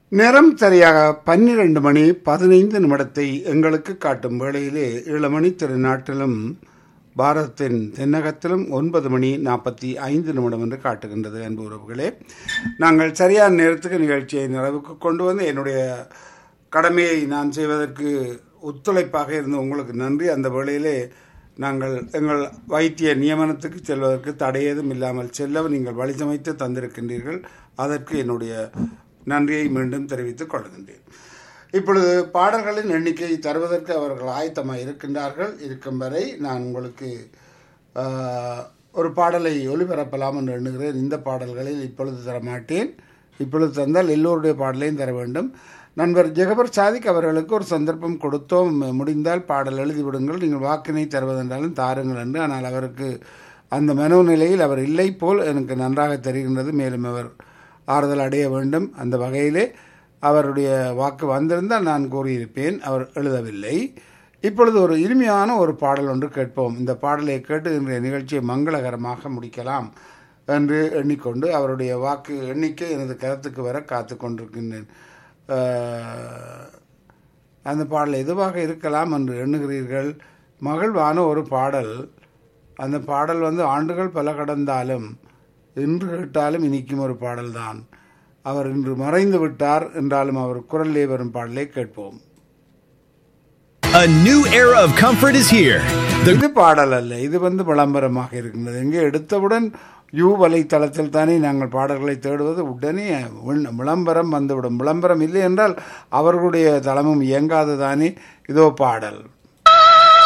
நேரம் சரியாக பன்னிரண்டு மணி பதினைந்து நிமிடத்தை எங்களுக்கு காட்டும் வேளையிலே ஏழு மணி திருநாட்டிலும் பாரதத்தின் தென்னகத்திலும் ஒன்பது மணி நாற்பத்தி ஐந்து நிமிடம் என்று காட்டுகின்றது அன்பு உறவுகளே நாங்கள் சரியான நேரத்துக்கு நிகழ்ச்சியை நிறைவுக்கு கொண்டு வந்து என்னுடைய கடமையை நான் செய்வதற்கு ஒத்துழைப்பாக இருந்து உங்களுக்கு நன்றி அந்த வேளையிலே நாங்கள் எங்கள் வைத்திய நியமனத்துக்கு செல்வதற்கு தடையேதும் இல்லாமல் செல்ல நீங்கள் வழிசமைத்து தந்திருக்கின்றீர்கள் அதற்கு என்னுடைய நன்றியை மீண்டும் தெரிவித்துக் கொள்கின்றேன் இப்பொழுது பாடல்களின் எண்ணிக்கை தருவதற்கு அவர்கள் ஆயத்தமாக இருக்கின்றார்கள் இருக்கும் வரை நான் உங்களுக்கு ஆஹ், ஒரு பாடலை ஒளிபரப்பலாம் என்று எண்ணுகிறேன் இந்த பாடல்களில் இப்பொழுது தர மாட்டேன் இப்பொழுது தந்தால் எல்லோருடைய பாடலையும் தர வேண்டும் நண்பர் ஜெகபர் சாதிக் அவர்களுக்கு ஒரு சந்தர்ப்பம் கொடுத்தோம் முடிந்தால் பாடல் எழுதி விடுங்கள் நீங்கள் வாக்கினை தருவதென்றாலும் தாருங்கள் என்று ஆனால் அவருக்கு அந்த மனோநிலையில் அவர் இல்லை போல் எனக்கு நன்றாக தெரிகின்றது மேலும் அவர் ஆறுதல் அடைய வேண்டும் அந்த வகையிலே அவருடைய வாக்கு வந்திருந்தால் நான் கூறியிருப்பேன் அவர் எழுதவில்லை இப்பொழுது ஒரு இனிமையான ஒரு பாடல் ஒன்று கேட்போம் இந்த பாடலை கேட்டு இன்றைய நிகழ்ச்சியை மங்களகரமாக முடிக்கலாம் என்று எண்ணிக்கொண்டு அவருடைய வாக்கு எண்ணிக்கை எனது கருத்துக்கு வர காத்து கொண்டிருக்கின்றேன் ஆஹ், அந்த பாடல் எதுவாக இருக்கலாம் என்று எண்ணுகிறீர்கள் மகிழ்வான ஒரு பாடல் அந்த பாடல் வந்து ஆண்டுகள் பல கடந்தாலும் இன்று கேட்டாலும் இனிக்கும் ஒரு பாடல்தான் அவர் இன்று மறைந்து விட்டார் என்றாலும் அவர் குரலிலே வரும் பாடலை கேட்போம் A new era of comfort is here. The இது பாடல் அல்ல இது வந்து விளம்பரமாக இருக்கின்றது எங்கே எடுத்தவுடன் யூ வலைத்தளத்தில் தானே நாங்கள் பாடல்களை தேடுவது உடனே விண்- விளம்பரம் வந்துவிடும் விளம்பரம் இல்லை என்றால் அவர்களுடைய தளமும் இயங்காது தானே இதோ பாடல்